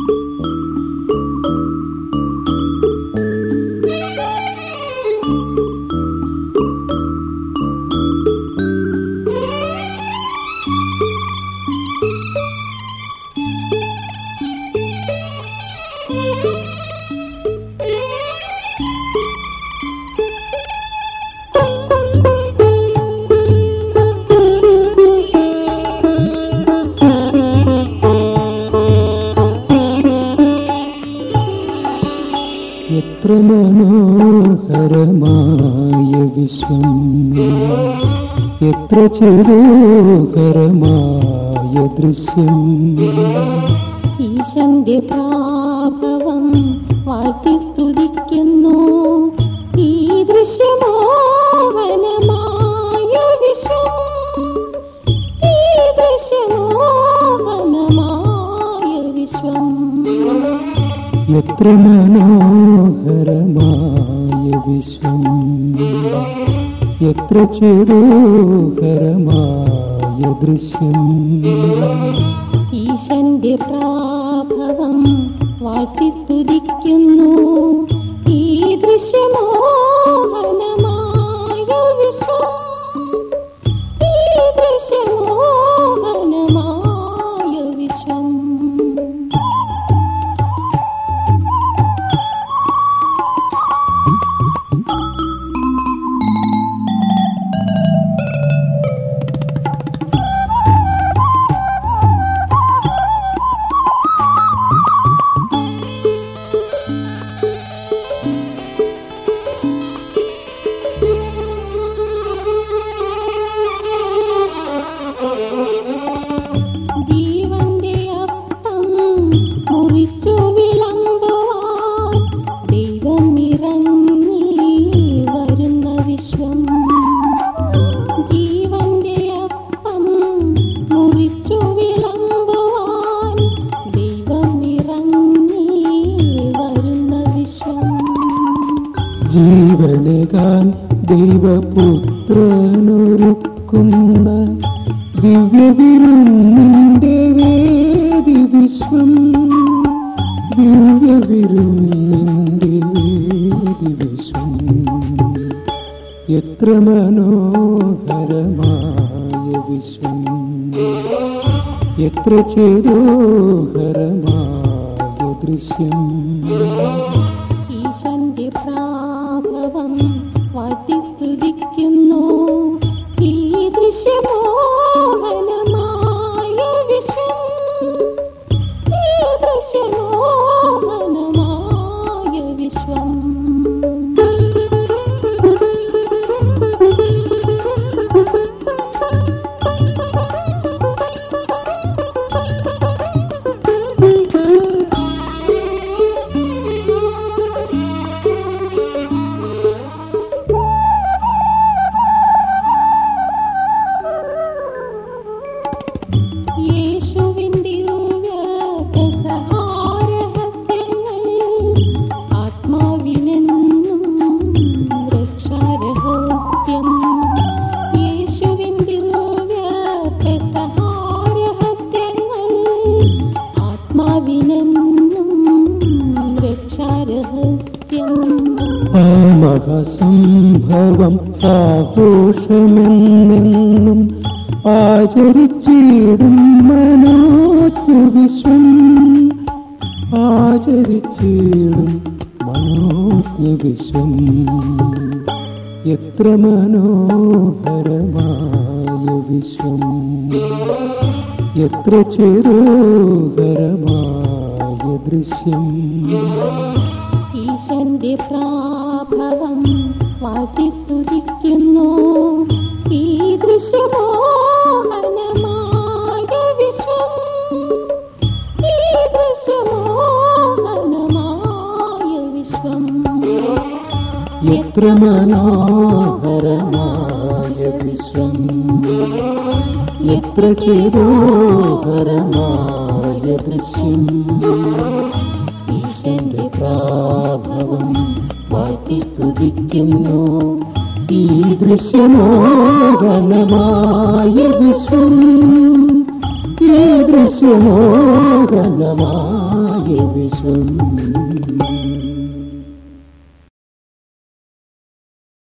എത്ര മനോഹരമായ വിശ്വം എത്ര ചെറുകരമായ ദൃശ്യം ഈശന്റെ പ്രാഭവം വാഴ്ത്തി സ്തുതിക്കുന്നു ഈ ദൃശ്യമോഹനമായ വിശ്വം ഈ ദൃശ്യമോഹനമായ വിശ്വം എത്ര മനോഹരമായ വിശ്വം എത്ര ചെറുകരമായ ദൃശ്യം ഈശന്റെ പ്രാഭവം വാഴ്ത്തി സ്തുതിക്കുന്നു ഈ ദൃശ്യമോഹനമായ വിശ്വം ഈ ദൃശ്യമോഹനമായ വിശ്വം ജീവന്റെ അപ്പം മുറിച്ചു വിളമ്പുവാൻ ദൈവം ഇറങ്ങി വരുന്ന വിശ്വം ജീവന്റെ അപ്പം മുറിച്ചു വിളമ്പുവാൻ ദൈവം ഇറങ്ങി വരുന്ന വിശ്വം ജീവനകാൻ ദൈവപുത്രനൊരുക്കുന്ന ദിവ്യവിരുന്നിന്റെ വേദി വിശ്വം ദിവ്യവിരുന്നിന്റെ വേദി വിശ്വം എത്ര മനോഹരമായ വിശ്വം എത്ര ചേതോഹരമായ ദൃശ്യം ഈശന്റെ പ്രാഭവം വാഴ്ത്തി സ്തുതിക്കുന്നു ഈ ദൃശ്യമോഹനമായ വിശ്വം ഈ ദൃശ്യമോഹനമായ വിശ്വം യേശുവിൻ ദിവ്യസഹാരഹസ്യങ്ങൾ ആത്മാവിനെന്നും രക്ഷാരഹസ്യം യേശുവിൻ ദിവ്യസഹാരഹസ്യങ്ങൾ ആത്മാവിനെന്നും രക്ഷാരഹസ്യം ആ മഹാസംഭവം സാഘോഷമെന്നെന്നും ആചരിച്ചിടും മനോജ്ഞ വിശ്വം ആചരിച്ചിടും മനോജ്ഞ വിശ്വം എത്ര മനോഹരമായ വിശ്വം എത്ര ചെറുകരമായ ദൃശ്യം ഈശന്റെ പ്രാഭവം വാഴ്ത്തി സ്തുതിക്കുന്നു ഈ ദൃശ്യമോഹനമായ വിശ്വം ഈ ദൃശ്യമോഹനമായ വിശ്വം എത്ര മനോഹരമായ വിശ്വം എത്ര ചേതോഹരമായ ദൃശ്യം ഈശന്റെ പ്രാഭവം വാഴ്ത്തി സ്തുതിക്കുന്നു ഈ ദൃശ്യമോഹനമായ വിശ്വം ഈ ദൃശ്യമോഹനമായ വിശ്വം